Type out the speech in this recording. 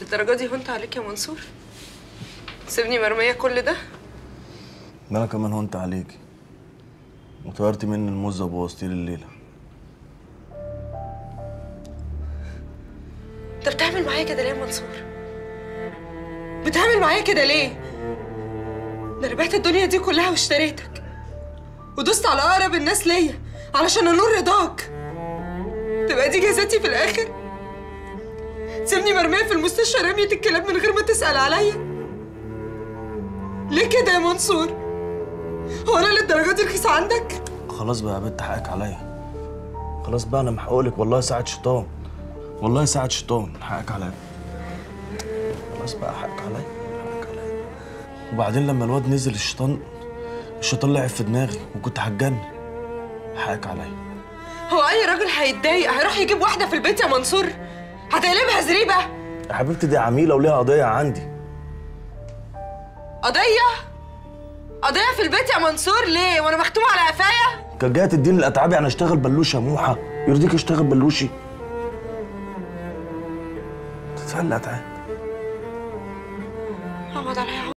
للدرجه دي هنت عليك يا منصور سيبني مرميه كل ده ده انا كمان هونت عليكي وطيرتي مني المزه وبوظتي لي الليله انت بتعمل معايا كده ليه يا منصور بتعمل معايا كده ليه ده انا بعت الدنيا دي كلها واشتريتك ودوست على اقرب الناس ليا علشان انور رضاك تبقى دي جزاتي في الاخر تسيبني مرميه في المستشفى رمية الكلاب من غير ما تسأل عليا ليه كده يا منصور هو انا للدرجه دي رخيص عندك خلاص بقى يا بنت حقك عليا خلاص بقى انا محقولك والله ساعة شيطان والله ساعة شيطان حقك عليا خلاص بقى حقك عليا حقك عليا وبعدين لما الواد نزل الشيطان الشيطان لعب في دماغي وكنت هتجنن حقك عليا هو اي راجل هيتضايق هيروح يجيب واحده في البيت يا منصور هتقلبها زريبه يا حبيبتي دي عميلة وليها قضية عندي قضيه قضيه في البيت يا منصور ليه وانا مختوم على قفايا كانت جاية تديني الأتعاب يعني اشتغل بلوشة يا موحة يرضيك اشتغل بلوشي تدفع الأتعاب اقعد عليا